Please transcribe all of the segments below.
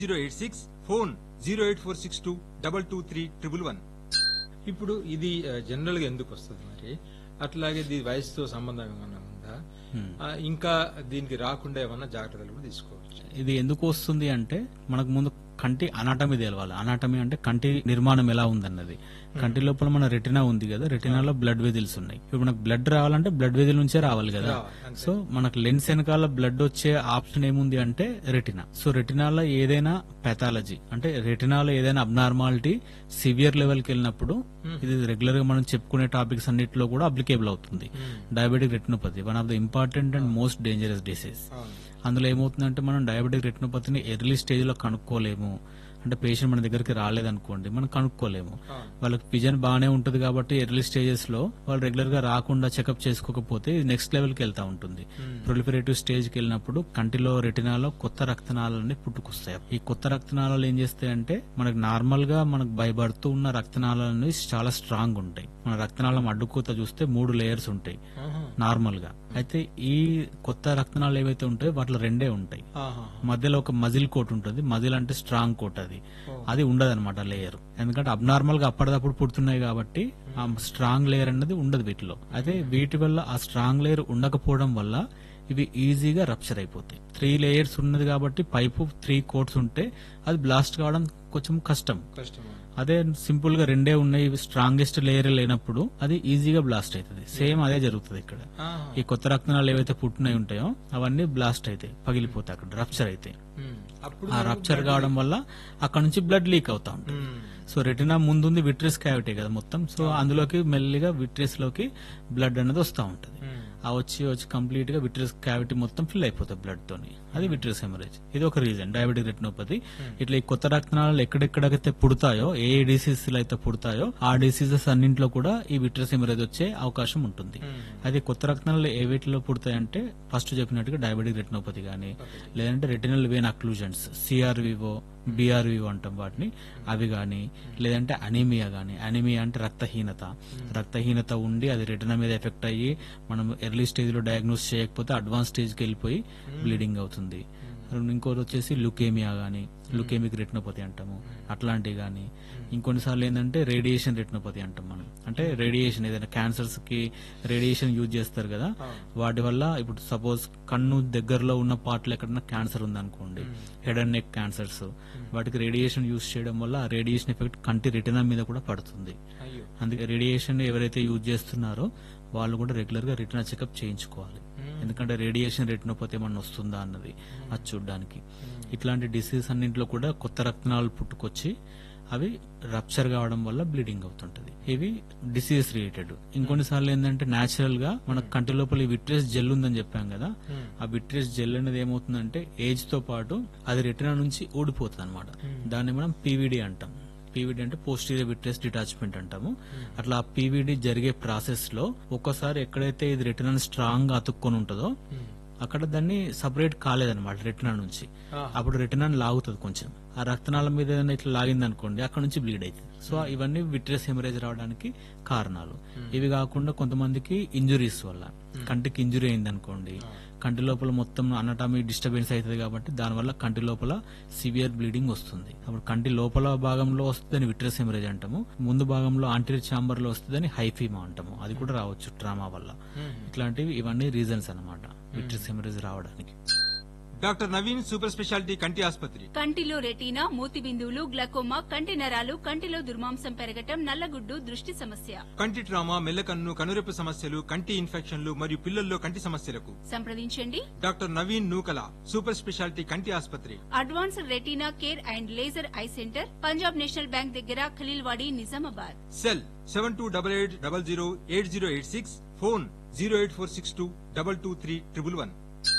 Zero eight six phone zero eight four six two double two three triple one ఇప్పుడు ఇది general గా ఎందుకు వస్తుంది మరి అట్లాగే ఇది వయసుతో సంబంధం ఏమైనా ఉందా ఆ, ఇంకా దీనికి రాకుండా ఏమన్నా జాగ్రత్తలు కూడా తీసుకోవచ్చు ఇది ఎందుకు వస్తుంది అంటే మనకు ముందు కంటి అనాటమీ తెలవాలి అనాటమీ అంటే కంటి నిర్మాణం ఎలా ఉందన్నది కంటి లోపల మన రెటినా ఉంది కదా రెటినాలో బ్లడ్ వెజిల్స్ ఉన్నాయి ఇప్పుడు మనకు బ్లడ్ రావాలంటే బ్లడ్ వెజిల్ నుంచే రావాలి కదా రావాలి, అంతే. సో మనకు లెన్స్ వెనకాల బ్లడ్ వచ్చే ఆప్షన్ ఏముంది అంటే రెటినా సో రెటినాలో ఏదైనా పెథాలజీ అంటే రెటినాలో ఏదైనా అబ్నార్మాలిటీ సివియర్ లెవెల్కి వెళ్ళినప్పుడు ఇది రెగ్యులర్ గా మనం చెప్పుకునే టాపిక్స్ అన్నిటిలో కూడా అప్లికేబుల్ అవుతుంది diabetic retinopathy one of the important and most dangerous disease అవును అందులో ఏమవుతుందంటే మనం డయాబెటిక్ రెటినోపతిని ఎర్లీ స్టేజ్ లో కనుక్కోలేము అంటే పేషెంట్ మన దగ్గరికి రాలేదనుకోండి మనం కనుక్కోలేము వాళ్ళకి విజన్ బాగానే ఉంటుంది కాబట్టి ఎర్లీ స్టేజెస్ లో వాళ్ళు రెగ్యులర్ గా రాకుండా చెకప్ చేసుకోకపోతే ఇది నెక్స్ట్ లెవెల్ కి వెళ్తా ఉంటుంది ప్రొలిఫరేటివ్ స్టేజ్ కి వెళ్ళినప్పుడు కంటిలో రెటినాలో కొత్త రక్తనాళాలని పుట్టుకొస్తాయి ఈ కొత్త రక్తనాళాలు ఏం చేస్తాయంటే మనకు నార్మల్ గా మనకు భయపడుతూ ఉన్న రక్తనాళాలు చాలా స్ట్రాంగ్ ఉంటాయి మన రక్తనాళం అడ్డుకోత చూస్తే మూడు లేయర్స్ ఉంటాయి ఆహా. నార్మల్ గా అయితే ఈ కొత్త రక్తనాళాలు ఏవైతే ఉంటాయో వాటిలో రెండే ఉంటాయి ఆహా. మధ్యలో ఒక మజిల్ కోట్ ఉంటుంది మజిల్ అంటే స్ట్రాంగ్ కోట్ అది అది ఉండదు అనమాట లేయర్ ఎందుకంటే అబ్నార్మల్ గా అప్పటిదప్పుడు పుడుతున్నాయి కాబట్టి ఆ స్ట్రాంగ్ లేయర్ అనేది ఉండదు వీటిలో అయితే వీటి వల్ల ఆ స్ట్రాంగ్ లేయర్ ఉండకపోవడం వల్ల ఇవి ఈజీగా రప్చర్ అయిపోతాయి త్రీ లేయర్స్ ఉన్నది కాబట్టి పైపు త్రీ కోట్స్ ఉంటే అది బ్లాస్ట్ కావడం కొంచెం కష్టం కష్టం అదే సింపుల్ గా రెండే ఉన్నాయి స్ట్రాంగెస్ట్ లేయర్ లేనప్పుడు అది ఈజీగా బ్లాస్ట్ అవుతుంది సేమ్ అదే జరుగుతుంది ఇక్కడ ఆహా. ఈ కొత్త రక్తనాలు ఏవైతే పుట్టినవి ఉంటాయో అవన్నీ బ్లాస్ట్ అవుతాయి పగిలిపోతాయి అక్కడ రప్చర్ అవుతాయి ఉమ్. అప్పుడు ఆ రప్చర్ కావడం వల్ల అక్కడ నుంచి బ్లడ్ లీక్ అవుతా ఉంటుంది ఉమ్. సో రెటినా ముందుంది విట్రెస్ క్యావిటీ కదా మొత్తం సో అందులోకి మెల్లిగా విట్రెస్ లోకి బ్లడ్ అనేది వస్తూ ఉంటుంది ఉమ్. ఆ వచ్చి వచ్చి కంప్లీట్ గా విట్రెస్ క్యావిటీ మొత్తం ఫిల్ అయిపోతుంది బ్లడ్ తోని అది విట్రెస్ హెమరేజ్ ఇది ఒక రీజన్ డయాబెటిక్ రెటినోపతి ఇట్లా ఈ కొత్త రక్తనాళాలు ఎక్కడెక్కడైతే పుడతాయో ఏ డిసీజ్ అయితే పుడతాయో ఆ డిసీజెస్ అన్నింటిలో కూడా ఈ విట్రెస్ హెమరేజ్ వచ్చే అవకాశం ఉంటుంది అది కొత్త రక్తనాళాలు ఏ వీటిలో పుడతాయంటే ఫస్ట్ చెప్పినట్టుగా డయాబెటిక్ రెటినోపతి గానీ లేదంటే retinal vein occlusions CRVO BRVO అంటాం వాటిని అవి గాని లేదంటే అనీమియా గాని అనీమియా అంటే రక్తహీనత రక్తహీనత ఉండి అది రెటినా మీద ఎఫెక్ట్ అయ్యి మనం ఎర్లీ స్టేజ్ లో డయాగ్నోస్ చేయకపోతే అడ్వాన్స్ స్టేజ్ కి వెళ్ళిపోయి బ్లీడింగ్ అవుతుంది ఇంకోటి వచ్చేసి లుకేమియా గానీ లుకేమిక్ రెటినోపతి అంటాము అట్లాంటివి గానీ ఇంకొన్నిసార్లు ఏంటంటే రేడియేషన్ రెటినోపతి అంటాం మనం అంటే రేడియేషన్ ఏదైనా క్యాన్సర్స్ కి రేడియేషన్ యూజ్ చేస్తారు కదా వాటి వల్ల ఇప్పుడు సపోజ్ కన్ను దగ్గరలో ఉన్న పార్ట్లు ఎక్కడన్నా క్యాన్సర్ ఉందనుకోండి హెడ్ అండ్ నెక్ క్యాన్సర్స్ వాటికి రేడియేషన్ యూజ్ చేయడం వల్ల ఆ రేడియేషన్ ఎఫెక్ట్ కంటి రెటినా మీద కూడా పడుతుంది అయ్యో అందుకే రేడియేషన్ ఎవరైతే యూజ్ చేస్తున్నారో వాళ్ళు కూడా రెగ్యులర్ గా రెటినా చెకప్ చేయించుకోవాలి ఎందుకంటే రేడియేషన్ రెటినోపతి ఏమన్నా వస్తుందా అన్నది అది చూడడానికి ఇట్లాంటి డిసీజ్ అన్నింటిలో కూడా కొత్త రక్తనాలు పుట్టుకొచ్చి అవి రప్చర్ కావడం వల్ల బ్లీడింగ్ అవుతుంటది ఇవి డిసీజ్ రిలేటెడ్ ఇంకొన్నిసార్లు ఏంటంటే నేచురల్ గా మన కంటి లోపల ఈ విట్రెస్ జెల్ ఉందని చెప్పాం కదా ఆ విట్రెస్ జెల్ అనేది ఏమవుతుందంటే ఏజ్ తో పాటు అది రెటినా నుంచి ఊడిపోతుంది అనమాట దాన్ని మనం పీవీడి అంటాం పీవీడీ అంటే పోస్టీరియర్ విట్రెస్ డిటాచ్మెంట్ అంటాము అట్లా ఆ పీవీడీ జరిగే ప్రాసెస్ లో ఒక్కసారి ఎక్కడైతే ఇది రెటినా స్ట్రాంగ్ గా అతుక్కొని ఉంటుందో అక్కడ దాన్ని సపరేట్ కాలేదన్నమాట రెటినా నుంచి అప్పుడు రెటినా లాగుతుంది కొంచెం ఆ రక్తనాళం మీద ఏదైనా ఇట్లా లాగింది అనుకోండి అక్కడ నుంచి బ్లీడ్ అవుతుంది సో ఇవన్నీ విట్రెస్ హెమరేజ్ రావడానికి కారణాలు ఇవి కాకుండా కొంతమందికి ఇంజురీస్ వల్ల కంటికి ఇంజురీ అయింది అనుకోండి కంటి లోపల మొత్తం అనటామీ డిస్టర్బెన్స్ అవుతుంది కాబట్టి దానివల్ల కంటి లోపల సివియర్ బ్లీడింగ్ వస్తుంది అప్పుడు కంటి లోపల భాగంలో వస్తుందని విట్రెస్ హెమరేజ్ అంటాము ముందు భాగంలో ఆంటీరియర్ ఛాంబర్ లో వస్తుందని హైఫీమా అంటాము అది కూడా రావచ్చు ట్రామా వల్ల ఇట్లాంటివి ఇవన్నీ రీజన్స్ అన్నమాట విట్రెస్ హెమరేజ్ రావడానికి డాక్టర్ నవీన్ సూపర్ స్పెషాలిటీ కంటి ఆసుపత్రి కంటిలో రెటీనా మూతి బిందువులు గ్లకోమా కంటి నరాలు కంటిలో దుర్మాంసం పెరగటం నల్లగుడ్డు దృష్టి సమస్య కంటి ట్రామా మెల్లకన్ను కనురెప్పు సమస్యలు కంటి ఇన్ఫెక్షన్లు మరియు పిల్లల్లో కంటి సమస్యలకు సంప్రదించండి doctor Naveen Nookala super speciality కంటి ఆసుపత్రి advanced retina care and laser eye centre Punjab national bank దగ్గర Khaleelwadi Nizamabad cell seven two double eight double zero eight zero eight six phone zero eight four six two double two three triple one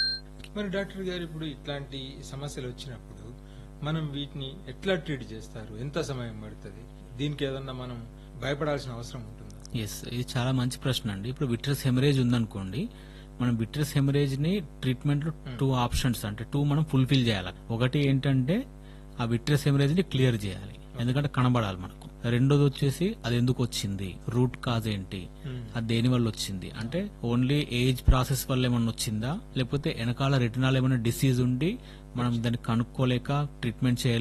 మరి doctor garu ఇప్పుడు ఇట్లాంటి సమస్యలు వచ్చినప్పుడు మనం వీటిని ఎట్లా treat చేస్తారు ఎంత సమయం పడుతుంది దీనికి ఏదన్నా మనం భయపడాల్సిన అవసరం ఉంటుందా ఎస్ ఇది చాలా మంచి ప్రశ్న అండి ఇప్పుడు విట్రస్ హెమరేజ్ ఉందనుకోండి మనం విట్రస్ హెమరేజ్ ని ట్రీట్మెంట్ లో టూ ఆప్షన్స్ అంటే టూ మనం ఫుల్ఫిల్ చేయాలి ఒకటి ఏంటంటే ఆ విట్రస్ హెమరేజ్ ని క్లియర్ చేయాలి ఎందుకంటే కనబడాలి మనకు రెండోది వచ్చేసి అది ఎందుకు వచ్చింది రూట్ కాజ్ ఏంటి అది దేని వల్ల వచ్చింది అంటే ఓన్లీ ఏజ్ ప్రాసెస్ వల్ల ఏమన్నా వచ్చిందా లేకపోతే వెనకాల రెటినాల్ ఏమైనా డిసీజ్ ఉండి మనం దాన్ని కనుక్కోలేక ట్రీట్మెంట్ చేయలేక